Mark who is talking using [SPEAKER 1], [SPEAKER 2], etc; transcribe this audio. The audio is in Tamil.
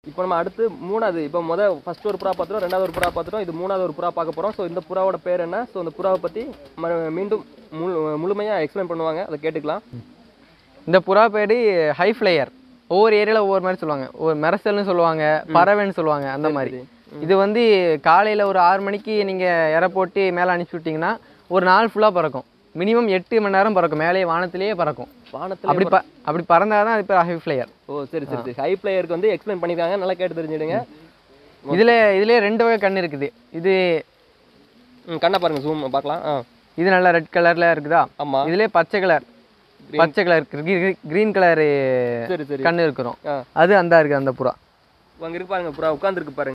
[SPEAKER 1] இப்போ நம்ம அடுத்து மூணாவது இப்போ முத ஃபர்ஸ்ட் ஒரு புறா பார்த்துட்டோம் ரெண்டாவது ஒரு புறா பார்த்துட்டோம் இது மூணாவது ஒரு புறா பார்க்க போகிறோம் ஸோ இந்த புறாவோட பேர் என்ன ஸோ இந்த புறாவை பற்றி மீண்டும் முழு முழுமையாக எக்ஸ்பிளைன் பண்ணுவாங்க அதை கேட்டுக்கலாம்
[SPEAKER 2] இந்த புறா பேர் ஹை ஃப்ளையர் ஒவ்வொரு ஏரியாவில் ஒவ்வொரு மாதிரி சொல்லுவாங்க ஒரு மெரசல்னு சொல்லுவாங்க பறவைன்னு சொல்லுவாங்க அந்த மாதிரி இது வந்து காலையில் ஒரு ஆறு மணிக்கு நீங்கள் இற போட்டு மேலே அனுப்பிச்சி விட்டிங்கன்னா ஒரு நாள் ஃபுல்லாக பறக்கும் மினிமம் எட்டு மணி நேரம் பறக்கும் மேலே வானத்திலேயே பறக்கும்
[SPEAKER 1] வானத்தில்
[SPEAKER 2] அப்படி ப அப்படி பறந்தால் தான் அது பேர் ஹை ஃப்ளையர்
[SPEAKER 1] ஓ சரி சரி சரி ஹை பிளேயருக்கு வந்து எக்ஸ்பிளைன் பண்ணியிருக்காங்க நல்லா கேட்டு தெரிஞ்சுடுங்க
[SPEAKER 2] இதில் இதுலேயே ரெண்டு வகை கண் இருக்குது இது
[SPEAKER 1] ம் கண்ணை பாருங்க ஜூம் பார்க்கலாம் ஆ
[SPEAKER 2] இது நல்லா ரெட் கலரில் இருக்குதா
[SPEAKER 1] ஆமாம்
[SPEAKER 2] இதுலேயே பச்சை கலர் பச்சை கலர் க்ரீன் கலர்
[SPEAKER 1] சரி சரி
[SPEAKER 2] கண் இருக்கிறோம்
[SPEAKER 1] ஆ
[SPEAKER 2] அது அந்த இருக்குது அந்த புறா
[SPEAKER 1] அங்கே இருக்கு பாருங்க புறா உட்காந்துருக்கு பாருங்க